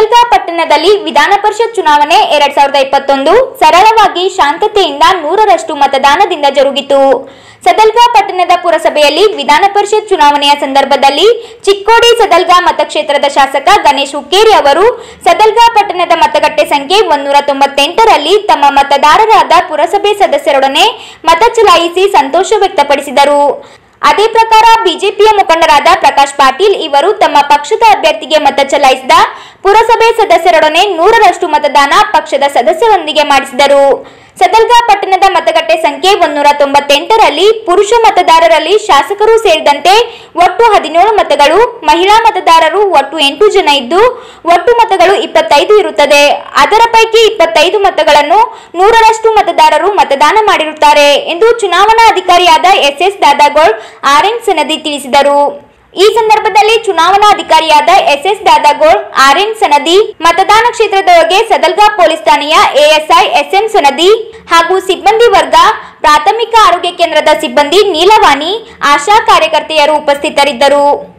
ಸದಲ್ಗಾ ಪಟ್ಟಣದಲ್ಲಿ ವಿಧಾನ ಪರಿಷತ್ ಚುನಾವಣೆ ಎರಡ್ ಸಾವಿರದ ಇಪ್ಪತ್ತೊಂದು ಸರಳವಾಗಿ ಶಾಂತತೆಯಿಂದ ನೂರರಷ್ಟು ಮತದಾನದಿಂದ ಜರುಗಿತು ಸದಲ್ಗಾ ಪಟ್ಟಣದ ಪುರಸಭೆಯಲ್ಲಿ ವಿಧಾನ ಪರಿಷತ್ ಚುನಾವಣೆಯ ಸಂದರ್ಭದಲ್ಲಿ ಚಿಕ್ಕೋಡಿ ಸದಲ್ಗಾ ಮತಕ್ಷೇತ್ರದ ಶಾಸಕ ಗಣೇಶ್ ಹುಕ್ಕೇರಿ ಅವರು ಸದಲ್ಗಾ ಪಟ್ಟಣದ ಮತಗಟ್ಟೆ ಸಂಖ್ಯೆ ಒಂದೂರ ತೊಂಬತ್ತೆಂಟರಲ್ಲಿ ತಮ್ಮ ಮತದಾರರಾದ ಪುರಸಭೆ ಸದಸ್ಯರೊಡನೆ ಮತ ಚಲಾಯಿಸಿ ಸಂತೋಷ ವ್ಯಕ್ತಪಡಿಸಿದರು ಅದೇ ಪ್ರಕಾರ ಬಿಜೆಪಿಯ ಮುಖಂಡರಾದ ಪ್ರಕಾಶ್ ಪಾಟೀಲ್ ಇವರು ತಮ್ಮ ಪಕ್ಷದ ಅಭ್ಯರ್ಥಿಗೆ ಮತ ಚಲಾಯಿಸಿದ ಪುರಸಭೆ ಸದಸ್ಯರೊಡನೆ ನೂರರಷ್ಟು ಮತದಾನ ಪಕ್ಷದ ಸದಸ್ಯರೊಂದಿಗೆ ಮಾಡಿಸಿದರು ಸದಲ್ಗಾ ಪಟ್ಟಣದ ಮತಗಟ್ಟೆ ಸಂಖ್ಯೆ ಒಂದೂರ ತೊಂಬತ್ತೆಂಟರಲ್ಲಿ ಪುರುಷ ಮತದಾರರಲ್ಲಿ ಶಾಸಕರು ಸೇರಿದಂತೆ ಒಟ್ಟು ಹದಿನೇಳು ಮತಗಳು ಮಹಿಳಾ ಮತದಾರರು ಒಟ್ಟು ಎಂಟು ಜನ ಇದ್ದು ಒಟ್ಟು ಮತಗಳು ಇಪ್ಪತ್ತೈದು ಇರುತ್ತದೆ ಅದರ ಪೈಕಿ ಇಪ್ಪತ್ತೈದು ಮತಗಳನ್ನು ನೂರರಷ್ಟು ಮತದಾರರು ಮತದಾನ ಮಾಡಿರುತ್ತಾರೆ ಎಂದು ಚುನಾವಣಾ ಅಧಿಕಾರಿಯಾದ S S Dadagol R N Sanadi ತಿಳಿಸಿದರು ಈ ಸಂದರ್ಭದಲ್ಲಿ ಚುನಾವಣಾಧಿಕಾರಿಯಾದ S S Dadagol R N Sanadi ಮತದಾನ ಕ್ಷೇತ್ರದೊಳಗೆ ಸದಲ್ಗಾ ಪೊಲೀಸ್ ಠಾಣೆಯ ಎಎಸ್ಐ ಎಸ್ ಎಂ ಸನದಿ ಹಾಗೂ ಸಿಬ್ಬಂದಿ ವರ್ಗ ಪ್ರಾಥಮಿಕ ಆರೋಗ್ಯ ಕೇಂದ್ರದ ಸಿಬ್ಬಂದಿ ನೀಲವಾಣಿ ಆಶಾ ಕಾರ್ಯಕರ್ತೆಯರು ಉಪಸ್ಥಿತರಿದ್ದರು